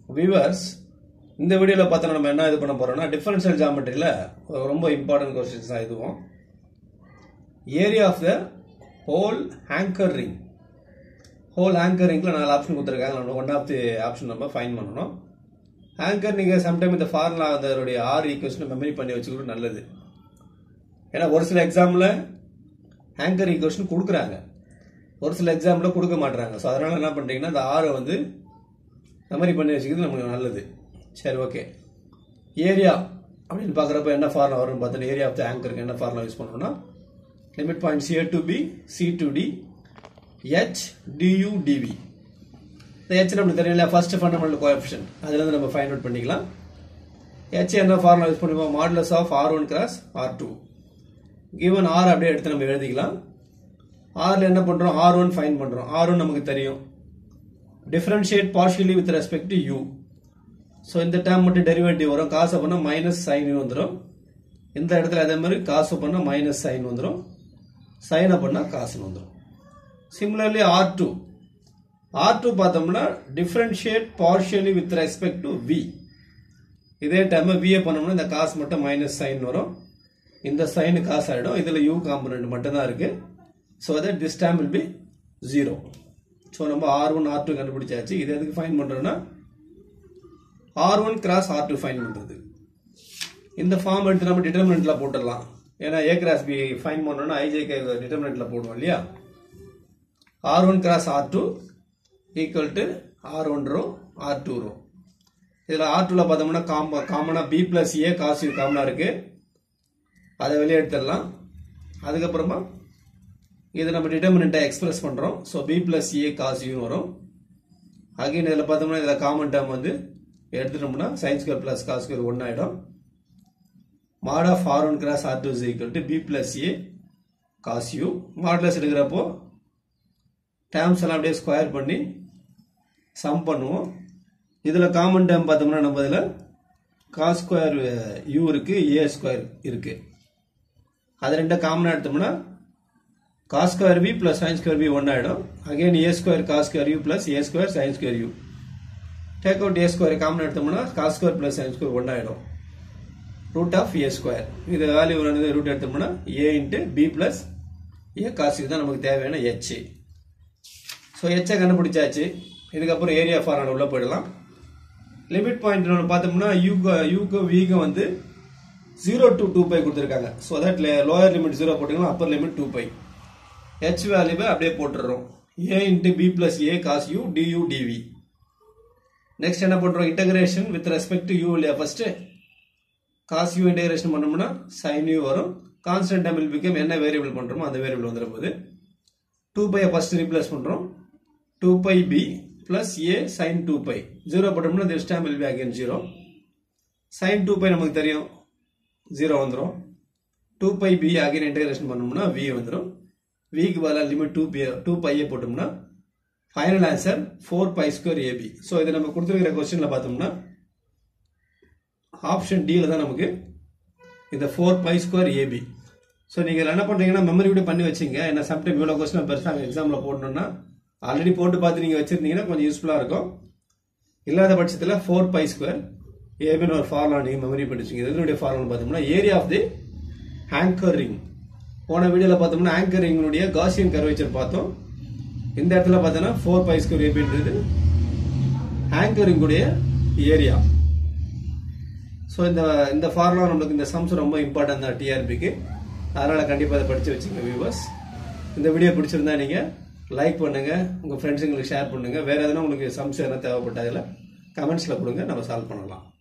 viewers இந்த வீடியோவில் பார்த்தா நம்ம என்ன இது பண்ண போறோம்னா டிஃபரன்ஷியல் ஜாமெட்ரியில் ரொம்ப இம்பார்ட்டன்ட் கொஸ்டின்ஸ் தான் இதுவும் area of the hole hanger ring hole hanger ரிங்கில் நாலு ஆப்ஷன் கொடுத்துருக்காங்க நம்ம ஒன் ஆஃப் தி ஆப்ஷன் நம்ம ஃபைன் பண்ணணும் ஹேங்கர் நீங்கள் சம்டைம் இந்த ஃபார்முலா அதனுடைய ஆர் ஈக்குவேஷனை மெமரி பண்ணி வச்சுக்கிறது நல்லது ஏன்னா ஒரு சில எக்ஸாமில் ஹேங்கர் ஈக்குவேஷன் கொடுக்குறாங்க ஒரு சில எக்ஸாமில் கொடுக்க மாட்றாங்க ஸோ அதனால் என்ன பண்ணுறீங்கன்னா இந்த ஆரை வந்து மெமரி பண்ணி வச்சுக்கிறது நமக்கு நல்லது சரி ஓகே ஏரியா அப்படின்னு பார்க்குறப்ப என்ன ஃபார்முலா வரும்னு பார்த்தோன்னா ஏரியா ஆஃப் த ஆங்கருக்கு என்ன ஃபார்முலா யூஸ் பண்ணணும்னா limit points A to B C to D H du dv இந்த ஹெச் நம்மளுக்கு தெரியும் இல்லையா ஃபர்ஸ்ட் ஃபண்டமெண்டல் கோஎஃபிஷன் அதுலேருந்து நம்ம ஃபைண்ட் அவுட் பண்ணிக்கலாம் ஹெச் என்ன ஃபார்முலா யூஸ் பண்ணுவோம் modulus of R one cross R two given R அப்படியே எடுத்து நம்ம எழுதிக்கலாம் ஆர்ல என்ன பண்றோம் ஆர் ஒன் ஃபைன் பண்றோம் ஆர் ஒன் நமக்கு தெரியும் differentiate partially with respect to U so இந்த டேர்ம் மட்டும் டெரிவேட்டிவ் வரும் காசு பண்ணால் மைனஸ் சைன் வந்துடும் இந்த இடத்துல அதே மாதிரி காசு பண்ணால் மைனஸ் சைன் வந்துடும் சைனை பண்ணால் காசுன்னு வந்துடும் similarly R two R two பார்த்தோம்னா differentiate partially with respect to V இதே டைம் விஏ பண்ணோம்னா இந்த காசு மட்டும் மைனஸ் சைன் வரும் இந்த சைனு காசு ஆகிடும் இதில் யூ காம்பனண்ட் மட்டும்தான் இருக்கு so that this time will be zero so நம்ம ஆர் ஒன் ஆர் டூ கண்டுபிடிச்சாச்சு இது எதுக்கு ஃபைன் பண்ணுறோன்னா R one cross R two find பண்ணுறது இந்த ஃபார்ம் எடுத்து நம்ம டிட்டர்மினெண்ட்ல போட்டுடலாம் ஏன்னா ஏ கிராஸ் பி ஃபைன் பண்ணோம்னா ஐஜேகே டிட்டர்மினெண்ட்ல போடுவோம் இல்லையா R one cross R two equal to R one row R two row இதில் ஆர் டூவில் பார்த்தோம்னா காம காமனாக பி பிளஸ் ஏ காசு காமனாக இருக்கு அதை வெளியே எடுத்துடலாம் அதுக்கப்புறமா இதை நம்ம டிட்டர்மினண்ட்டை எக்ஸ்பிரஸ் பண்ணுறோம் so B plus A cos U வரும் அகைன் இதில் பார்த்தோம்னா இதில் காமன் டேர்ம் வந்து எடுத்துட்டோம்னா sine square plus cos square one ஆகிடும் mod of R one cross R two is equal to B plus A cos U modulus எடுக்கிறப்போ terms எல்லாம் அப்படியே ஸ்கொயர் பண்ணி சம் பண்ணுவோம் இதில் காமன் டேர்ம் பார்த்தோம்னா நம்ம இதில் காஸ் ஸ்கொயர் யூ இருக்கு ஏ ஸ்கொயர் இருக்கு அது ரெண்டும் காமனாக எடுத்தோம்னா cos square B plus sine square B one ஆயிடும் again A square cos square U plus A square sine square U take out A square common எடுத்தோம்னா cos square plus sine square one ஆயிடும் root of A square இது value வந்து root எடுத்தோம்னா A into B plus A cos இதுதான் நமக்கு தேவையான H so ஹெச்சை கண்டுபிடிச்சாச்சு இதுக்கப்புறம் ஏரியா ஃபார்முலா உள்ள போயிடலாம் லிமிட் பாயிண்ட் ஒன்று பார்த்தோம்னா யூக்கு யூக்கு விக்கு வந்து ஜீரோ டு டூ பை கொடுத்துருக்காங்க so that lower limit zero போட்டுக்கலாம் upper limit two pi H வேல்யூவை அப்படியே போட்டுடுறோம் A into B plus A cos U du dv next என்ன பண்றோம் integration with respect to U இல்லையா ஃபர்ஸ்ட் காஸ் யூ இன்டகிரேஷன் பண்ணோம்னா sine U வரும் constant time will become என்ன வேரியபிள் பண்றோமோ அந்த வேரியபிள் வந்துடும் போது டூ பையை ஃபர்ஸ்ட் ரீப்ளேஸ் பண்றோம் டூ பை பி பிளஸ் ஏ சைன் டூ பை ஜீரோ போட்டோம்னா this time will be again zero sine two pi நமக்கு தெரியும் ஜீரோ வந்துடும் two pi B again integration பண்ணோம்னா வி வந்துடும் விக்கு பதிலாக லிமிட் டூ பி டூ பையை போட்டோம்னா final answer four pi square AB so இதை நம்ம கொடுத்துருக்கிற கொஸ்டினில் பார்த்தோம்னா ஆப்ஷன் டியில் தான் நமக்கு இந்த four pi square AB so நீங்கள் என்ன பண்ணுறீங்கன்னா மெமரி விட பண்ணி வச்சிங்க என்ன சம்டைம் இவ்வளோ கொஸ்டின் பெருசாக எக்ஸாமில் போடணும்னா ஆல்ரெடி போட்டு பார்த்து நீங்கள் வச்சிருந்தீங்கன்னா கொஞ்சம் யூஸ்ஃபுல்லாக இருக்கும் இல்லாத பட்சத்தில் ஃபோர் பை ஸ்கொயர் ஏபின்னு ஒரு ஃபார்முலா நீங்கள் மெமரி பண்ணிச்சிங்க இதனுடைய ஃபார்முலா பார்த்தோம்னா area of the hanger ring போன வீடியோவில் பார்த்தோம்னா ஆங்கர் ரிங்கினுடைய காசியன் கர்வேச்சர் பார்த்தோம் இந்த இடத்துல பார்த்தோன்னா ஃபோர் பை ஸ்கொயர் ஏபின்றது ஆங்கர் ரிங்குடைய ஏரியா ஸோ இந்த இந்த ஃபார்முலா நம்மளுக்கு இந்த சம்ஸ் ரொம்ப இம்பார்ட்டன்ட் தான் டிஆர்பிக்கு அதனால் கண்டிப்பாக அதை படித்து வச்சுங்க வியூவர்ஸ் இந்த வீடியோ பிடிச்சிருந்தா நீங்கள் லைக் பண்ணுங்கள் உங்கள் ஃப்ரெண்ட்ஸுங்களுக்கு ஷேர் பண்ணுங்கள் வேறு எதனா உங்களுக்கு சம்ஸ் எதனா தேவைப்பட்டதில் கமெண்ட்ஸில் கொடுங்க நம்ம சால்வ் பண்ணலாம்